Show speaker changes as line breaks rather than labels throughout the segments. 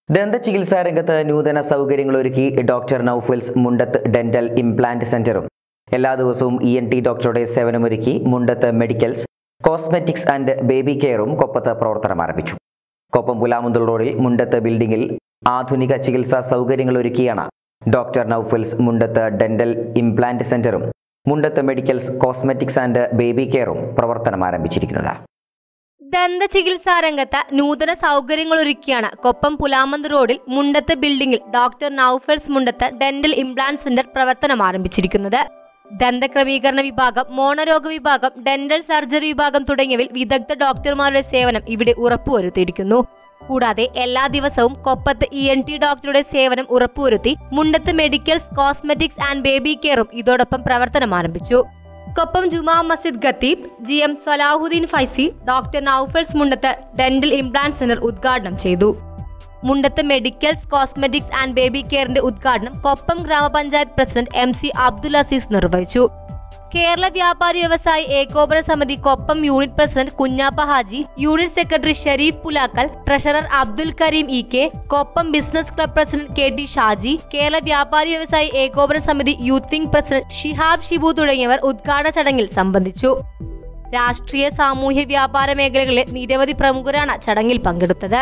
ദന്ത ചികിത്സാ രംഗത്ത് നൂതന സൗകര്യങ്ങൾ ഒരുക്കി doctor Naufal's Mundath dental implant സെന്ററും എല്ലാ ദിവസവും ഇ എൻ ടി ഡോക്ടറുടെ സേവനമൊരുക്കി Mundath medicals cosmetics and baby കെയറും കൊപ്പത്ത് പ്രവർത്തനം ആരംഭിച്ചു കൊപ്പം പുലാമുന്തൽ റോഡിൽ മുണ്ടത്ത് ബിൽഡിംഗിൽ ആധുനിക ചികിത്സാ സൗകര്യങ്ങൾ ഒരുക്കിയാണ് doctor Naufal's Mundath dental implant സെന്ററും Mundath medicals cosmetics and baby കെയറും പ്രവർത്തനം ആരംഭിച്ചിരിക്കുന്നത്
ദന്ത ചികിത്സാ രംഗത്ത് നൂതന സൗകര്യങ്ങളൊരുക്കിയാണ് കൊപ്പം പുലാമന്ത് റോഡിൽ മുണ്ടത്ത് ബിൽഡിംഗിൽ doctor Naufal's Mundath dental implant center പ്രവർത്തനം ആരംഭിച്ചിരിക്കുന്നത് ദന്തക്രമീകരണ വിഭാഗം മോണരോഗ വിഭാഗം ഡെന്റൽ സർജറി വിഭാഗം തുടങ്ങിയവയിൽ വിദഗ്ധ ഡോക്ടർമാരുടെ സേവനം ഇവിടെ ഉറപ്പുവരുത്തിയിരിക്കുന്നു കൂടാതെ എല്ലാ ദിവസവും കൊപ്പത്ത് ഇ എൻ ടി ഡോക്ടറുടെ സേവനം ഉറപ്പുവരുത്തി Mundath medicals cosmetics and baby കെയറും ഇതോടൊപ്പം പ്രവർത്തനം ആരംഭിച്ചു കൊപ്പം ജുമാ മസ്ജിദ് ഖത്തീബ് G M Salahuddeen Faizy doctor Naufal's Mundath dental implant center ഉദ്ഘാടനം ചെയ്തു Mundath medicals cosmetics and baby കെയറിന്റെ ഉദ്ഘാടനം കൊപ്പം ഗ്രാമപഞ്ചായത്ത് president M C Abdul Aziz നിർവഹിച്ചു Kerala Vyapari Vyavasayi Ekopana Samithi Koppam unit president Kunjappa Haji unit secretary Sherif Pulakkal treasurer Abdul Kareem E K Koppam business club president K T Shaji Kerala Vyapari Vyavasayi Ekopana Samithi youth wing president Shihab Shibu തുടങ്ങിയവർ ഉദ്ഘാടന ചടങ്ങിൽ സംബന്ധിച്ചു രാഷ്ട്രീയ സാമൂഹ്യ വ്യാപാര മേഖലകളിലെ നിരവധി പ്രമുഖരാണ് ചടങ്ങിൽ പങ്കെടുത്തത്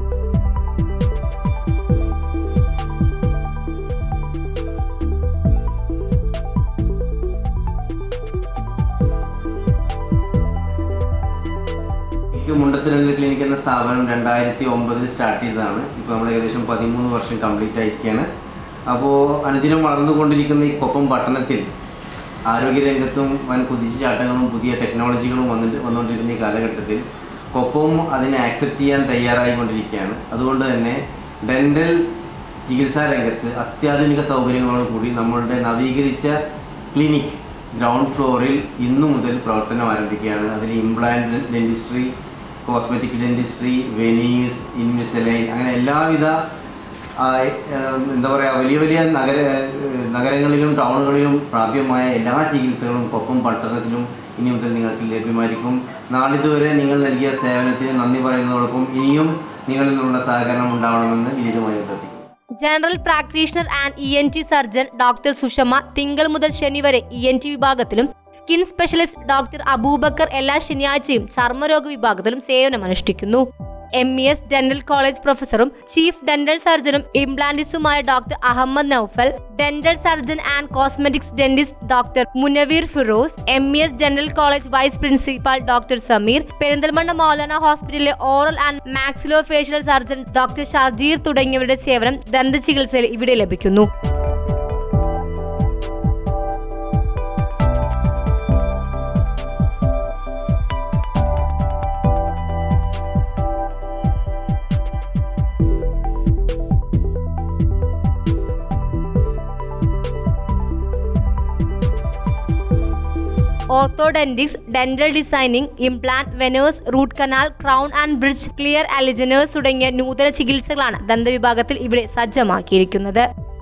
എനിക്ക് മുണ്ടത്തിരങ്ങൽ ക്ലിനിക് എന്ന സ്ഥാപനം രണ്ടായിരത്തി ഒമ്പതിൽ സ്റ്റാർട്ട് ചെയ്തതാണ് ഇപ്പോൾ നമ്മൾ ഏകദേശം പതിമൂന്ന് വർഷം കംപ്ലീറ്റ് ആയിരിക്കുകയാണ് അപ്പോൾ അനുദിനം വളർന്നുകൊണ്ടിരിക്കുന്ന ഈ കൊപ്പം പട്ടണത്തിൽ ആരോഗ്യരംഗത്തും വൻ കുതിച്ചുചാട്ടങ്ങളും പുതിയ ടെക്നോളജികളും വന്നിട്ട് വന്നുകൊണ്ടിരുന്ന ഈ കാലഘട്ടത്തിൽ കൊപ്പവും അതിനെ ആക്സെപ്റ്റ് ചെയ്യാൻ തയ്യാറായിക്കൊണ്ടിരിക്കുകയാണ് അതുകൊണ്ട് തന്നെ ഡെൻ്റൽ ചികിത്സാ രംഗത്ത് അത്യാധുനിക സൗകര്യങ്ങളോട് കൂടി നമ്മളുടെ നവീകരിച്ച ക്ലിനിക് ഗ്രൗണ്ട് ഫ്ലോറിൽ ഇന്നു മുതൽ പ്രവർത്തനം ആരംഭിക്കുകയാണ് അതിൽ implant dentistry cosmetic dentistry veneers Invisalign അങ്ങനെ എല്ലാവിധ ആ, ഏം, എന്താ പറയുക വലിയ വലിയ നഗര ഏഹ്, നഗരങ്ങളിലും ടൗണുകളിലും പ്രാപ്യമായ എല്ലാ ചികിത്സകളും കൊപ്പം പട്ടണത്തിലും ഇനി മുതൽ നിങ്ങൾക്ക് ലഭ്യമായിരിക്കും നാളിതുവരെ നിങ്ങൾ നൽകിയ സേവനത്തിന് നന്ദി പറയുന്നതോടൊപ്പം ഇനിയും നിങ്ങളിൽ നിന്നുള്ള സഹകരണം ഉണ്ടാവണമെന്ന് വിനീതമായി അഭ്യർത്ഥിക്കുന്നു
general practitioner and E N T surgeon doctor Sushama തിങ്കൾ മുതൽ ശനി വരെ ഇ എൻ ടി വിഭാഗത്തിലും സ്കിൻ സ്പെഷ്യലിസ്റ്റ് ഡോക്ടർ അബൂബക്കർ എല്ലാ ശനിയാഴ്ചയും ചർമ്മരോഗ വിഭാഗത്തിലും സേവനമനുഷ്ഠിക്കുന്നു M E S dental college പ്രൊഫസറും ചീഫ് ഡെന്റൽ സർജനും ഇംപ്ലാന്റിസ്റ്റുമായ doctor Ahammed Naufal dental surgeon and cosmetics dentist doctor Munavir Firoz M E S dental college vice principal doctor Sameer Perinthalmanna Moulana ഹോസ്പിറ്റലിലെ oral and maxillofacial surgeon doctor ഷർജീർ തുടങ്ങിയവരുടെ സേവനം ദന്ത ചികിത്സയിൽ ഇവിടെ ലഭിക്കുന്നു orthodontics dental designing implant veneers root canal crown and bridge clear aligners തുടങ്ങിയ നൂതന ചികിത്സകളാണ് ദന്തവിഭാഗത്തിൽ ഇവിടെ സജ്ജമാക്കിയിരിക്കുന്നത്